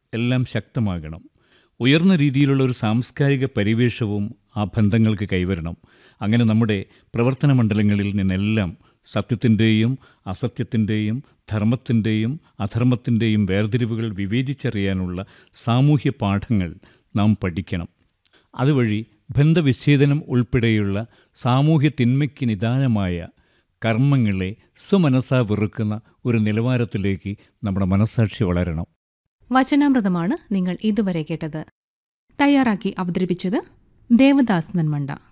എല്ലാം ശക്തമാകണം ഉയർന്ന രീതിയിലുള്ള ഒരു സാംസ്കാരിക പരിവേഷവും ആ ബന്ധങ്ങൾക്ക് കൈവരണം അങ്ങനെ നമ്മുടെ പ്രവർത്തന മണ്ഡലങ്ങളിൽ നിന്നെല്ലാം സത്യത്തിൻ്റെയും അസത്യത്തിൻ്റെയും ധർമ്മത്തിൻ്റെയും അധർമ്മത്തിൻ്റെയും വേർതിരിവുകൾ വിവേചിച്ചറിയാനുള്ള സാമൂഹ്യ പാഠങ്ങൾ നാം പഠിക്കണം അതുവഴി ബന്ധവിച്ഛേദനം ഉൾപ്പെടെയുള്ള സാമൂഹ്യ തിന്മയ്ക്ക് നിദാനമായ കർമ്മങ്ങളെ സ്വമനസ്സാ വെറുക്കുന്ന ഒരു നിലവാരത്തിലേക്ക് നമ്മുടെ മനസ്സാക്ഷി വളരണം വചനാമൃതമാണ് നിങ്ങൾ ഇതുവരെ കേട്ടത് തയ്യാറാക്കി അവതരിപ്പിച്ചത് ദേവദാസ് നന്മണ്ട